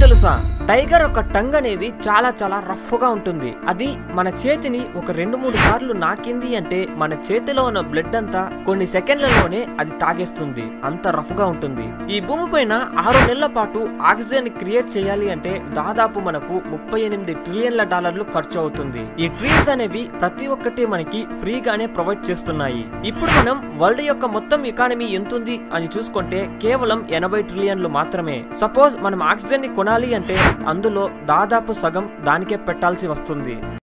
తెలుసా టైగర్ ఒక టంగ్ అనేది చాలా చాలా రఫ్ గా ఉంటుంది అది మన చేతిని ఒక రెండు మూడు సార్లు నాకింది అంటే మన చేతిలో ఉన్న బ్లడ్ అంతా కొన్ని సెకండ్లలోనే అది తాగేస్తుంది అంత రఫ్ గా ఉంటుంది ఈ భూమి పైన ఆరు నెలల పాటు ఆక్సిజన్ క్రియేట్ చేయాలి అంటే దాదాపు మనకు ముప్పై ఎనిమిది ట్రిలియన్ల డాలర్లు ఖర్చు అవుతుంది ఈ ట్రీస్ అనేవి ప్రతి ఒక్కటి మనకి ఫ్రీగానే ప్రొవైడ్ చేస్తున్నాయి ఇప్పుడు మనం వరల్డ్ యొక్క మొత్తం ఎకానమీ ఎంతుంది అని చూసుకుంటే కేవలం ఎనభై ట్రిలియన్లు మాత్రమే సపోజ్ మనం ఆక్సిజన్ ని కొనాలి అంటే అందులో దాదాపు సగం దానికే పెట్టాల్సి వస్తుంది